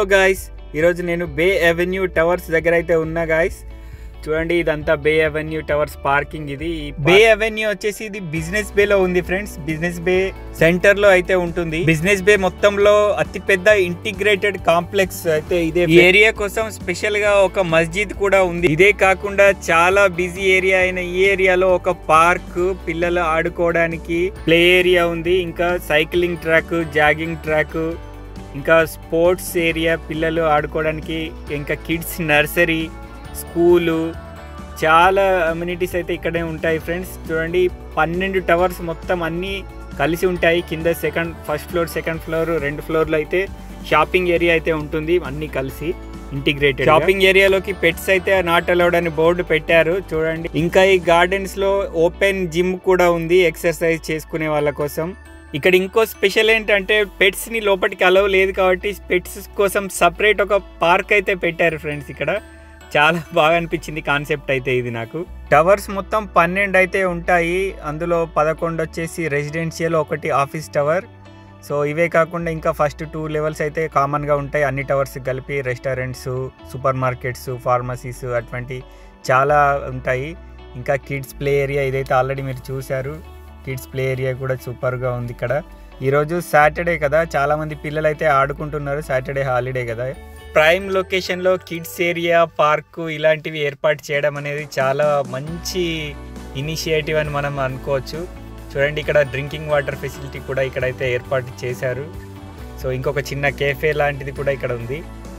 guys ఈరోజు నేను బే avenue towers దగ్గర అయితే ఉన్నా గాయస్ చూడండి ఇదంతా బే అవెన్యూ టవర్స్ పార్కింగ్ ఇది ఈ బే అవెన్యూ వచ్చేసి ఇది బిజినెస్ బే లో ఉంది ఫ్రెండ్స్ బిజినెస్ బే సెంటర్ లో అయితే ఉంటుంది బిజినెస్ బే మొత్తంలో అతి పెద్ద ఇంటిగ్రేటెడ్ కాంప్లెక్స్ అయితే ఇదే ఈ ఏరియా కోసం స్పెషల్ గా ఒక మస్జిద్ కూడా ఉంది ఇదే కాకుండా చాలా బిజీ ఏరియా అయిన ఈ ఏరియాలో ఒక పార్క్ పిల్లలు ఆడుకోవడానికి ప్లే ఏరియా ఉంది ఇంకా సైక్లింగ్ ట్రాక్ జాగింగ్ ట్రాక్ ఇంకా స్పోర్ట్స్ ఏరియా పిల్లలు ఆడుకోవడానికి ఇంకా కిడ్స్ నర్సరీ స్కూలు చాలా అమ్యూనిటీస్ అయితే ఇక్కడే ఉంటాయి ఫ్రెండ్స్ చూడండి పన్నెండు టవర్స్ మొత్తం అన్నీ కలిసి ఉంటాయి కింద second first floor second floor రెండు ఫ్లోర్లో అయితే షాపింగ్ ఏరియా అయితే ఉంటుంది అన్నీ కలిసి ఇంటిగ్రేటెడ్ షాపింగ్ ఏరియాలోకి పెట్స్ అయితే నాట్ అలౌడ్ అని బోర్డు పెట్టారు చూడండి ఇంకా ఈ గార్డెన్స్ లో ఓపెన్ జిమ్ కూడా ఉంది ఎక్సర్సైజ్ చేసుకునే వాళ్ళ కోసం ఇక్కడ ఇంకో స్పెషల్ ఏంటంటే పెట్స్ ని లోపలికి అలవ్ లేదు కాబట్టి పెట్స్ కోసం సపరేట్ ఒక పార్క్ అయితే పెట్టారు ఫ్రెండ్స్ ఇక్కడ చాలా బాగా అనిపించింది కాన్సెప్ట్ అయితే ఇది నాకు టవర్స్ మొత్తం పన్నెండు అయితే ఉంటాయి అందులో పదకొండు వచ్చేసి రెసిడెన్షియల్ ఒకటి ఆఫీస్ టవర్ సో ఇవే కాకుండా ఇంకా ఫస్ట్ టూ లెవెల్స్ అయితే కామన్గా ఉంటాయి అన్ని టవర్స్ కలిపి రెస్టారెంట్స్ సూపర్ మార్కెట్స్ ఫార్మసీస్ అటువంటి చాలా ఉంటాయి ఇంకా కిడ్స్ ప్లే ఏరియా ఇదైతే ఆల్రెడీ మీరు చూశారు కిడ్స్ ప్లే ఏరియా కూడా సూపర్గా ఉంది ఇక్కడ ఈరోజు సాటర్డే కదా చాలామంది పిల్లలు అయితే ఆడుకుంటున్నారు సాటర్డే హాలిడే కదా ప్రైమ్ లొకేషన్లో కిడ్స్ ఏరియా పార్కు ఇలాంటివి ఏర్పాటు చేయడం అనేది చాలా మంచి ఇనిషియేటివ్ అని మనం అనుకోవచ్చు చూడండి ఇక్కడ డ్రింకింగ్ వాటర్ ఫెసిలిటీ కూడా ఇక్కడైతే ఏర్పాటు చేశారు సో ఇంకొక చిన్న కేఫే లాంటిది కూడా ఇక్కడ ఉంది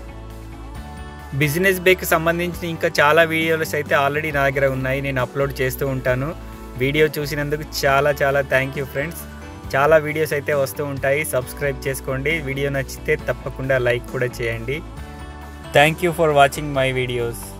బిజినెస్ బేకి సంబంధించిన ఇంకా చాలా వీడియోస్ అయితే ఆల్రెడీ నా దగ్గర ఉన్నాయి నేను అప్లోడ్ చేస్తూ ఉంటాను వీడియో చూసినందుకు చాలా చాలా థ్యాంక్ యూ ఫ్రెండ్స్ చాలా వీడియోస్ అయితే వస్తూ ఉంటాయి సబ్స్క్రైబ్ చేసుకోండి వీడియో నచ్చితే తప్పకుండా లైక్ కూడా చేయండి thank you for watching my videos